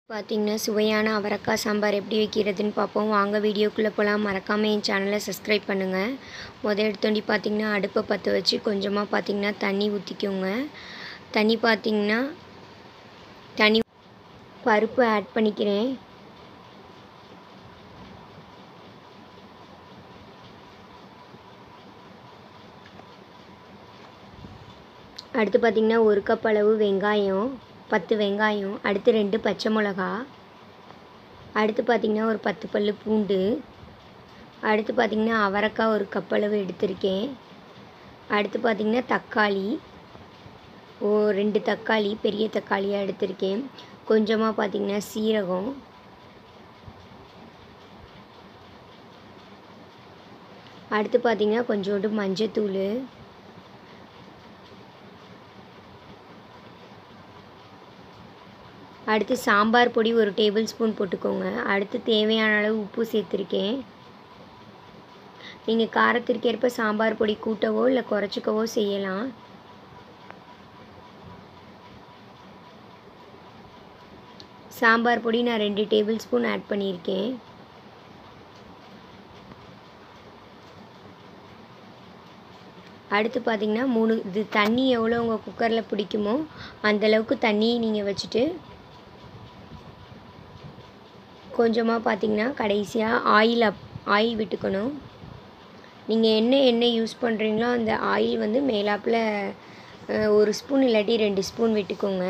பார்த்திங்கன்னா சுவையான அவரக்காய் சாம்பார் எப்படி வைக்கிறதுன்னு பார்ப்போம் வாங்க வீடியோக்குள்ளே போகலாம் மறக்காமல் என் சேனலை சப்ஸ்கிரைப் பண்ணுங்கள் முத எடுத்தோண்டி பார்த்திங்கன்னா அடுப்பை பற்ற வச்சு கொஞ்சமாக பார்த்திங்கன்னா தண்ணி ஊற்றிக்கோங்க தண்ணி பார்த்திங்கன்னா தண்ணி பருப்பு ஆட் பண்ணிக்கிறேன் அடுத்து பார்த்திங்கன்னா ஒரு கப் அளவு வெங்காயம் பத்து வெங்காயம் அடுத்து ரெண்டு பச்சை மிளகா அடுத்து பார்த்திங்கன்னா ஒரு பத்து பல் பூண்டு அடுத்து பார்த்திங்கன்னா அவரைக்காய் ஒரு கப் அளவு எடுத்திருக்கேன் அடுத்து பார்த்திங்கன்னா தக்காளி ஓ ரெண்டு தக்காளி பெரிய தக்காளியாக எடுத்திருக்கேன் கொஞ்சமாக பார்த்திங்கன்னா சீரகம் அடுத்து பார்த்திங்கன்னா கொஞ்சோண்டு மஞ்சத்தூள் அடுத்து சாம்பார் பொடி ஒரு டேபிள் ஸ்பூன் போட்டுக்கோங்க அடுத்து தேவையான அளவு உப்பு சேர்த்துருக்கேன் நீங்கள் காரத்திற்கு ஏற்ப சாம்பார் பொடி கூட்டவோ இல்லை குறைச்சிக்கவோ செய்யலாம் சாம்பார் பொடி நான் ரெண்டு டேபிள் ஸ்பூன் ஆட் பண்ணியிருக்கேன் அடுத்து பார்த்திங்கன்னா மூணு இது தண்ணி எவ்வளோ உங்கள் குக்கரில் பிடிக்குமோ அந்தளவுக்கு தண்ணி நீங்கள் வச்சுட்டு கொஞ்சமாக பார்த்திங்கன்னா கடைசியாக ஆயில் அப் ஆயில் விட்டுக்கணும் நீங்கள் என்ன எண்ணெய் யூஸ் பண்ணுறீங்களோ அந்த ஆயில் வந்து மேலாப்பில் ஒரு ஸ்பூன் இல்லாட்டி ரெண்டு ஸ்பூன் விட்டுக்கோங்க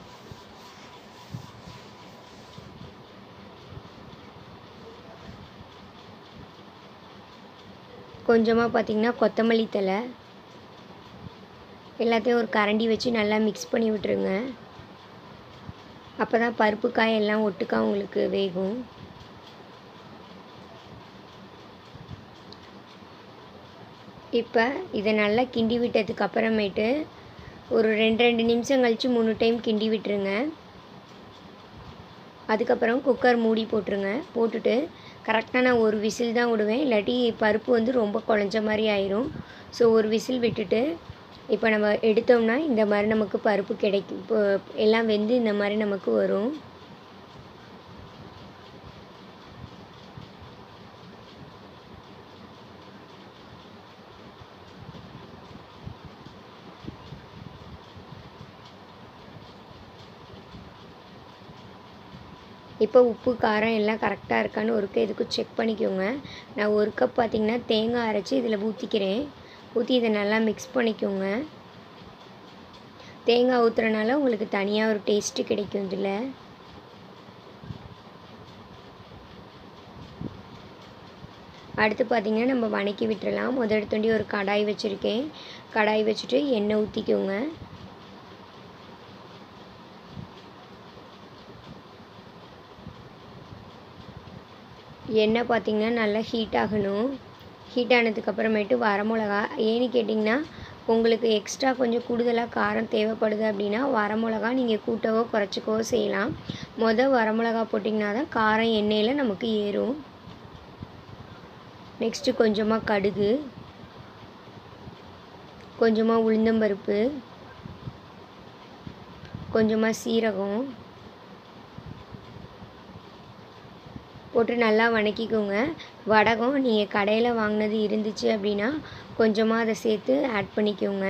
கொஞ்சமாக பார்த்திங்கன்னா கொத்தமல்லி தலை எல்லாத்தையும் ஒரு கரண்டி வச்சு நல்லா மிக்ஸ் பண்ணி விட்டுருங்க அப்போ தான் பருப்பு காய் எல்லாம் ஒட்டுக்கா உங்களுக்கு வேகும் இப்போ இதை நல்லா கிண்டி விட்டதுக்கு அப்புறமேட்டு ஒரு ரெண்டு ரெண்டு நிமிஷம் கழித்து மூணு டைம் கிண்டி விட்டுருங்க அதுக்கப்புறம் குக்கர் மூடி போட்டுருங்க போட்டுட்டு கரெக்டாக நான் ஒரு விசில் தான் விடுவேன் இல்லாட்டி பருப்பு வந்து ரொம்ப குழஞ்ச மாதிரி ஆயிரும் ஸோ ஒரு விசில் விட்டுட்டு இப்போ நம்ம எடுத்தோம்னா இந்த மாதிரி நமக்கு பருப்பு கிடைக்கும் இப்போ எல்லாம் வெந்து இந்த மாதிரி நமக்கு வரும் இப்போ உப்பு காரம் எல்லாம் கரெக்டாக இருக்கான்னு ஒரு இதுக்கு செக் பண்ணிக்கோங்க நான் ஒரு கப் பார்த்திங்கன்னா தேங்காய் அரைச்சி இதில் ஊற்றிக்கிறேன் ஊற்றி இதை நல்லா மிக்ஸ் பண்ணிக்கோங்க தேங்காய் ஊற்றுறனால உங்களுக்கு தனியாக ஒரு டேஸ்ட்டு கிடைக்கும் இதில் அடுத்து பார்த்திங்கன்னா நம்ம வணக்கி விட்டுறலாம் முதல் தோண்டி ஒரு கடாய் வச்சுருக்கேன் கடாய் வச்சுட்டு எண்ணெய் ஊற்றிக்கோங்க எண்ணெய் பார்த்திங்கன்னா நல்லா ஹீட் ஆகணும் ஹீட் ஆனதுக்கப்புறமேட்டு வரமிளகா ஏன்னு கேட்டிங்கன்னா உங்களுக்கு எக்ஸ்ட்ரா கொஞ்சம் கூடுதலாக காரம் தேவைப்படுது அப்படின்னா வரமிளகா நீங்கள் கூட்டவோ குறைச்சிக்கவோ செய்யலாம் மொதல் வரமிளகா போட்டிங்கன்னா தான் காரம் எண்ணெயில் நமக்கு ஏறும் நெக்ஸ்ட்டு கொஞ்சமாக கடுகு கொஞ்சமாக உளுந்தம்பருப்பு கொஞ்சமாக சீரகம் போட்டு நல்லா வணக்கிக்கோங்க வடகம் நீங்கள் கடையில் வாங்கினது இருந்துச்சு அப்படின்னா கொஞ்சமாக அதை சேர்த்து ஆட் பண்ணிக்கோங்க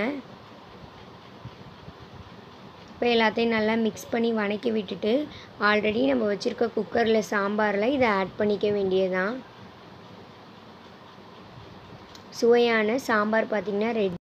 இப்போ எல்லாத்தையும் நல்லா மிக்ஸ் பண்ணி வணக்கி விட்டுட்டு ஆல்ரெடி நம்ம வச்சுருக்க குக்கரில் சாம்பாரில் இதை ஆட் பண்ணிக்க வேண்டியதான் சுவையான சாம்பார் பார்த்திங்கன்னா ரெடி